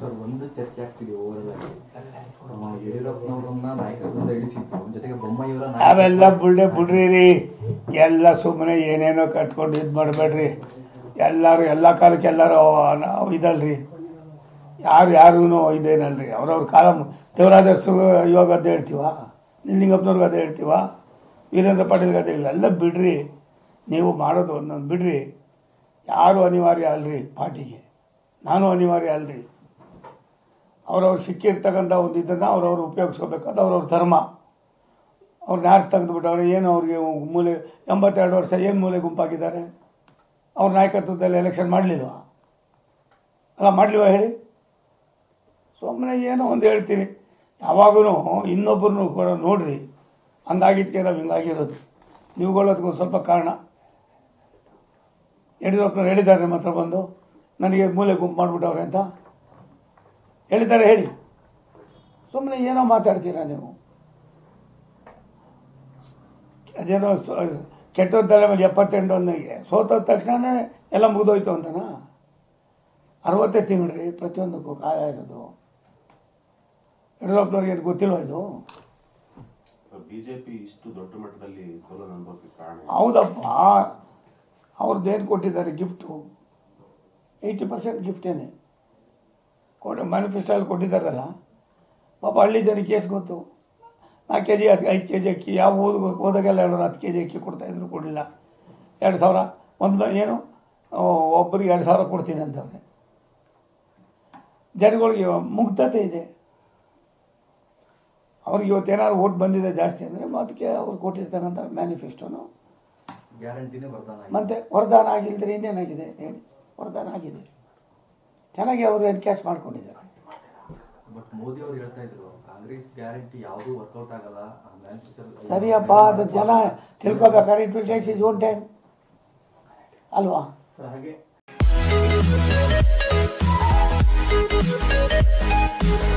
Sir ಒಂದು ಚರ್ಚೆ ಆಗ್ತಿದೆ ಓವರಲ್ ಆಗಿ ನಮ್ಮ ಯಡಿಯೂರಪ್ಪನವರನ್ನ ನಾಯಕತ್ವದಿಂದ ಇಳಿಸಿತ್ತು ಜೊತೆಗೆ ಬೊಮ್ಮಾಯಿಯವರ ಅವೆಲ್ಲ ಬುಳ್ಳೆ ಬಿಡ್ರಿ ರೀ ಎಲ್ಲ ಸುಮ್ಮನೆ ಏನೇನೋ ಕಟ್ಕೊಂಡು ಇದು ಮಾಡಬೇಡ್ರಿ ಎಲ್ಲರೂ ಎಲ್ಲ ಕಾಲಕ್ಕೆ ಎಲ್ಲರೂ ಅವ- ಇದಲ್ರಿ ಯಾರು ಯಾರೂ ಇದೇನಲ್ರಿ ಅವ್ರವ್ರ ಕಾಲ ದೇವರಾಜರ್ಸು ಇವಾಗ ಅದೇ ಹೇಳ್ತೀವ ನಿಲ್ಲಿಂಗಪ್ಪನವ್ರಿಗೆ ಅದೇ ಹೇಳ್ತೀವ ವೀರೇಂದ್ರ ಪಾಟೀಲ್ಗೆ ಅದೇ ಇಲ್ಲ ಎಲ್ಲ ಬಿಡ್ರಿ ನೀವು ಮಾಡೋದು ಒಂದೊಂದು ಬಿಡ್ರಿ ಯಾರು ಅನಿವಾರ್ಯ ಅಲ್ರಿ ಪಾರ್ಟಿಗೆ ನಾನು ಅನಿವಾರ್ಯ ಅಲ್ರಿ ಅವ್ರವ್ರು ಸಿಕ್ಕಿರ್ತಕ್ಕಂಥ ಒಂದು ಇದನ್ನು ಅವ್ರವ್ರು ಉಪಯೋಗಿಸ್ಕೋಬೇಕು ಅದು ಅವ್ರವ್ರ ಧರ್ಮ ಅವ್ರನ್ನ ಯಾರು ತೆಗೆದುಬಿಟ್ಟವ್ರೆ ಏನು ಅವ್ರಿಗೆ ಮೂಲೆ ಎಂಬತ್ತೆರಡು ವರ್ಷ ಏನು ಮೂಲೆ ಗುಂಪಾಗಿದ್ದಾರೆ ಅವ್ರ ನಾಯಕತ್ವದಲ್ಲಿ ಎಲೆಕ್ಷನ್ ಮಾಡಲಿಲ್ವಾ ಅಲ್ಲ ಮಾಡಲಿಲ್ವಾ ಹೇಳಿ ಸುಮ್ಮನೆ ಏನೋ ಒಂದು ಹೇಳ್ತೀನಿ ಯಾವಾಗೂ ಇನ್ನೊಬ್ಬರನ್ನು ಕೂಡ ನೋಡ್ರಿ ಹಂಗಾಗಿದ್ದಕ್ಕೆ ನಾವು ಹಿಂಗಾಗಿರೋದು ನೀವುಗಳದಕ್ಕೂ ಸ್ವಲ್ಪ ಕಾರಣ ಯಡಿಯೂರಪ್ಪನವ್ರು ಹೇಳಿದ್ದಾರೆ ನಿಮ್ಮ ಹತ್ರ ಬಂದು ನನಗೆ ಮೂಲೆ ಗುಂಪು ಮಾಡಿಬಿಟ್ಟವ್ರೆ ಅಂತ ಹೇಳಿದ್ದಾರೆ ಹೇಳಿ ಸುಮ್ಮನೆ ಏನೋ ಮಾತಾಡ್ತೀರಾ ನೀವು ಅದೇನೋ ಸ- ಕೆಟ್ಟದ್ದಲ್ಲ ಮೇಲೆ ಎಪ್ಪತ್ತೆಂಟು ಒಂದಿಗೆ ಸೋತ ತಕ್ಷಣ ಎಲ್ಲ ಮುಗಿದೋಯ್ತು ಅಂತನಾ ಅರವತ್ತೇ ತಿಂಗಳು ಪ್ರತಿಯೊಂದಕ್ಕೂ ಕಾಯ ಇರೋದು ಯಡಿಯೂರಪ್ಪನವ್ರಿಗೆ ಏನು ಗೊತ್ತಿಲ್ವ ಇದು ಸೊ ಬಿಜೆಪಿ ಇಷ್ಟು ದೊಡ್ಡ ಮಟ್ಟದಲ್ಲಿ ಸೋಲನ್ನು ಅನುಭವಿಸಕ್ಕೆ ಕಾರಣ ಏನು? ಹೌದಪ್ಪ ಅವ್ರದ್ದು ಏನು ಕೊಟ್ಟಿದ್ದಾರೆ ಗಿಫ್ಟು ಏಯ್ಟಿ ಪರ್ಸೆಂಟ್ ಗಿಫ್ಟೇನೆ ಕೊಡ ಮ್ಯಾನಿಫೆಸ್ಟೋಲ್ಲಿ ಕೊಟ್ಟಿದ್ದಾರಲ್ಲ ಪಾಪ ಹಳ್ಳಿ ಜನಕ್ಕೆ ಎಷ್ಟು ಗೊತ್ತು ನಾಲ್ಕು ಕೆ ಜಿ ಐದು ಕೆ ಜಿ ಅಕ್ಕಿ ಯಾವ ಓದ್ ಹೋದಾಗೆಲ್ಲ ಹೇಳೋರು ಹತ್ತು ಕೆ ಜಿ ಅಕ್ಕಿ ಕೊಡ್ತಾಯಿದ್ರು ಕೊಡಲಿಲ್ಲ ಎರಡು ಸಾವಿರ ಒಂದು ಏನು ಆ, ಒಬ್ಬರಿಗೆ ಎರಡು ಸಾವಿರ ಕೊಡ್ತೀನಿ ಅಂತವ್ರೆ ಜನಗಳಿಗೆ ಮುಗ್ಧತೆ ಇದೆ ಅವ್ರಿಗೆ ಇವತ್ತೇನಾದ್ರು ಓಟ್ ಬಂದಿದೆ ಜಾಸ್ತಿ ಅಂದರೆ ಅದಕ್ಕೆ ಅವ್ರು ಕೊಟ್ಟಿರ್ತಕ್ಕಂಥ ಮ್ಯಾನಿಫೆಸ್ಟೋನು ಗ್ಯಾರಂಟಿನೇ ಬರ್ತಾನ ಮತ್ತೆ ವರದಾನ ಆಗಿಲ್ದ್ರೆ ಇನ್ನೇನಾಗಿದೆ ಹೇಳಿ ವರದಾನ ಆಗಿದೆ ಚೆನ್ನಾಗಿ ಅವರು ಎನ್ಕ್ಯಾಶ್ ಮಾಡ್ಕೊಂಡಿದ್ದಾರೆ ಬಟ್ ಮೋದಿ ಅವರು ಹೇಳ್ತಾ ಇದ್ರು ಕಾಂಗ್ರೆಸ್ ಗ್ಯಾರಂಟಿ ಯಾವುದು ವರ್ಕೌಟ್ ಆಗಲ್ಲ ಆ manifesto- ಸರಿಯಪ್ಪ ಅದು ಜನ ತಿಳ್ಕೊಬೇಕಾದ್ರೆ it will takes its own time ಅಲ್ವಾ ಸರ್ ಹಾಗೆ